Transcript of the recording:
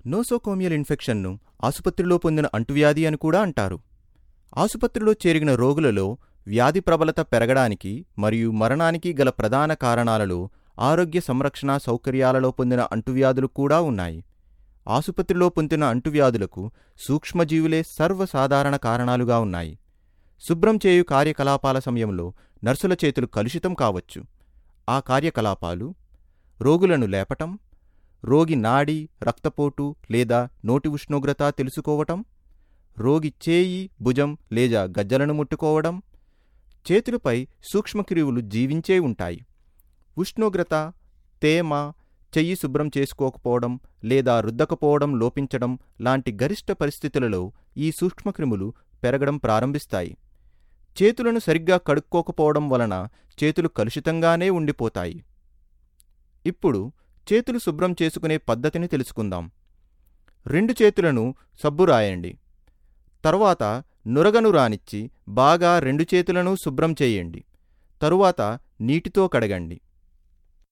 nosocomial ఇన్ఫెక్షన్ను ఆసుపత్రిలో పొందిన అంటువ్యాధి అని కూడా అంటారు ఆసుపత్రిలో చేరిన రోగులలో వ్యాధి ప్రబలత పెరగడానికి మరియు మరణానికి గల ప్రధాన కారణాలలో ఆరోగ్య సంరక్షణ సౌకర్యాలలో పొందిన అంటువ్యాధులు కూడా ఉన్నాయి ఆసుపత్రిలో పొందిన అంటువ్యాధులకు సూక్ష్మజీవులే సర్వసాధారణ కారణాలుగా ఉన్నాయి శుభ్రం చేయు కార్యకలాపాల సమయంలో నర్సుల చేతులు కలుషితం కావచ్చు ఆ కార్యకలాపాలు రోగులను లేపటం రోగి నాడి రక్తపోటు లేదా నోటి ఉష్ణోగ్రత తెలుసుకోవటం రోగి చేయి భుజం లేదా గజ్జలను ముట్టుకోవడం చేతులపై సూక్ష్మక్రియులు జీవించే ఉంటాయి ఉష్ణోగ్రత తేమ చెయ్యి శుభ్రం చేసుకోకపోవడం లేదా రుద్దకపోవడం లోపించడం లాంటి గరిష్ట పరిస్థితులలో ఈ సూక్ష్మక్రిములు పెరగడం ప్రారంభిస్తాయి చేతులను సరిగ్గా కడుక్కోకపోవడం వలన చేతులు కలుషితంగానే ఉండిపోతాయి ఇప్పుడు చేతులు శుభ్రం చేసుకునే పద్ధతిని తెలుసుకుందాం రెండు చేతులను సబ్బు రాయండి తరువాత నురగను రానిచ్చి బాగా రెండు చేతులను శుభ్రం చేయండి తరువాత నీటితో కడగండి